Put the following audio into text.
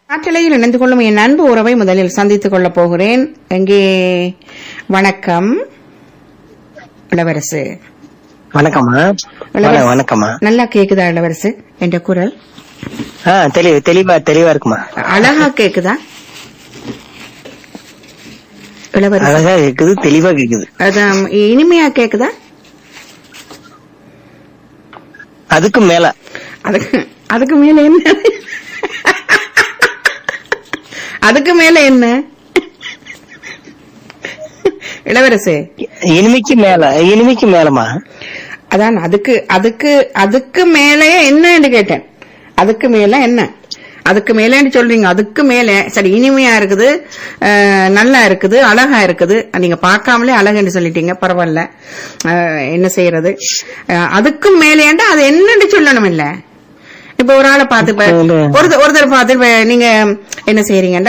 ஆற்றலையில் இணைந்து கொள்ளும் என் அன்பு உறவை முதலில் சந்தித்துக் கொள்ளப் போகிறேன் எங்கே வணக்கம் இளவரசு வணக்கம்மா இளவரசு. வண- வணக்கம்மா நல்லா கேக்குதா இளவரசு என்ற குரல் ஆ தெளிவு தெளிவா தெளிவா இருக்குமா அழகா கேக்குதா இளவரசு அழகா கேக்குது தெளிவா கேக்குது அதான் இனிமையா கேக்குதா அதுக்கு மேல அதுக்கு அதுக்கு மேல என்ன அதுக்கு மேல என்ன இளவரசு இனிமைக்கு மேல இனிமைக்கு மேலமா அதான் அதுக்கு அதுக்கு அதுக்கு மேலே என்னன்னு கேட்டேன் அதுக்கு மேல என்ன அதுக்கு மேலேன்னு சொல்றீங்க அதுக்கு மேலே சரி இனிமையா இருக்குது அஹ், நல்லா இருக்குது அழகா இருக்குது நீங்க பார்க்காமலே அழகுன்னு சொல்லிட்டீங்க பரவாயில்ல அஹ், என்ன செய்யறது அஹ், அதுக்கும் மேலேண்டா அது என்னன்னு சொல்லணும் இல்ல இப்ப ஒரு ஆளை பார்த்து இப்ப ஒருத்தர் ஒருத்தர் பார்த்து இப்ப நீங்க என்ன செய்யறீங்கன்னா